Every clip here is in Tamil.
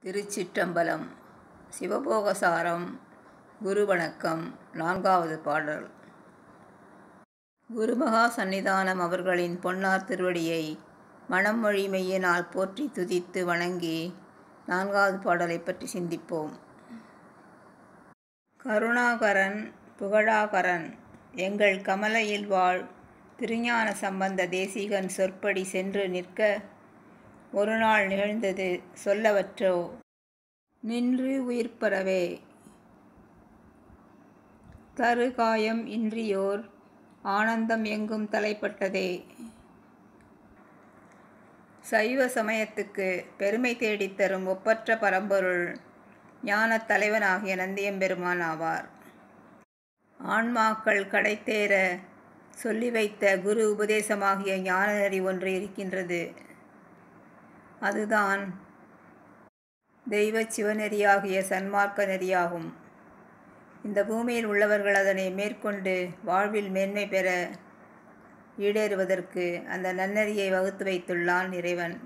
திருச்சிற்றம்பலம் சிவபோகசாரம் குரு வணக்கம் நான்காவது பாடல் குருமகா சந்நிதானம் அவர்களின் பொன்னார் திருவடியை மனம் மொழி மெய்யினால் போற்றி துதித்து வணங்கி நான்காவது பாடலை பற்றி சிந்திப்போம் கருணாகரன் புகழாகரன் எங்கள் கமலையில் வாழ் திருஞான சம்பந்த தேசிகன் சொற்படி சென்று நிற்க ஒரு நாள் நிகழ்ந்தது சொல்லவற்றோ நின்று உயிர்ப்பறவே தரு காயம் இன்றியோர் ஆனந்தம் எங்கும் தலைப்பட்டதே சைவ சமயத்துக்கு பெருமை தேடித் தரும் ஒப்பற்ற பரம்பொருள் ஞானத் தலைவனாகிய நந்தியம்பெருமான் ஆவார் ஆன்மாக்கள் கடைத்தேற சொல்லி வைத்த குரு உபதேசமாகிய ஞான நெறி ஒன்று இருக்கின்றது அதுதான் தெய்வ சிவநெறியாகிய சன்மார்க்க நெறியாகும் இந்த பூமியில் உள்ளவர்கள் அதனை மேற்கொண்டு வாழ்வில் மேன்மை பெற ஈடேறுவதற்கு அந்த நன்னெறியை வகுத்து வைத்துள்ளான் இறைவன்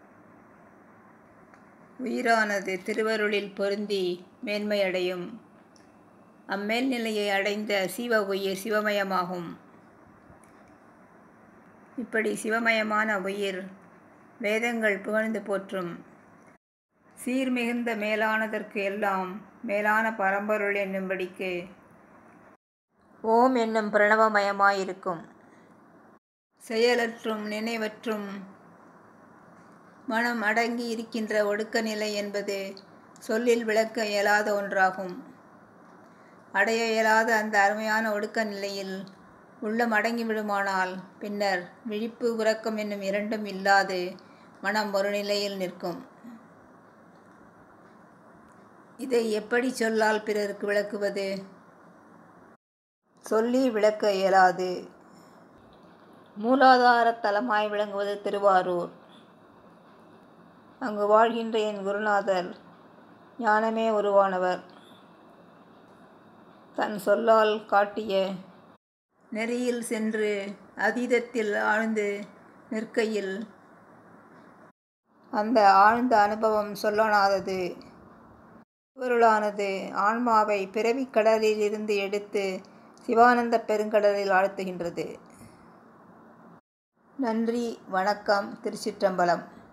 உயிரானது திருவருளில் பொருந்தி மேன்மையடையும் அம்மேல்நிலையை அடைந்த சிவ உயிர் சிவமயமாகும் இப்படி சிவமயமான உயிர் வேதங்கள் புகழ்ந்து போற்றும் சீர்மிகுந்த மேலானதற்கு எல்லாம் மேலான பரம்பொருள் என்னும்படிக்கு ஓம் என்னும் பிரணவமயமாயிருக்கும் செயலற்றும் நினைவற்றும் மனம் அடங்கி இருக்கின்ற ஒடுக்க நிலை என்பது சொல்லில் விளக்க இயலாத ஒன்றாகும் அடைய இயலாத அந்த அருமையான ஒடுக்க நிலையில் உள்ளம் அடங்கி விடுமானால் பின்னர் விழிப்பு உறக்கம் என்னும் இரண்டும் இல்லாது மனம் ஒரு நிலையில் நிற்கும் இதை எப்படி சொல்லால் பிறருக்கு விளக்குவது சொல்லி விளக்க இயலாது மூலாதார தலமாய் விளங்குவது திருவாரூர் அங்கு வாழ்கின்ற என் குருநாதர் ஞானமே உருவானவர் தன் சொல்லால் காட்டிய நெறியில் சென்று அதீதத்தில் ஆழ்ந்து நிற்கையில் அந்த ஆழ்ந்த அனுபவம் சொல்லனாதது பொருளானது ஆன்மாவை பிறவிக் கடலில் இருந்து எடுத்து சிவானந்த பெருங்கடலில் ஆழ்த்துகின்றது நன்றி வணக்கம் திருச்சிற்றம்பலம்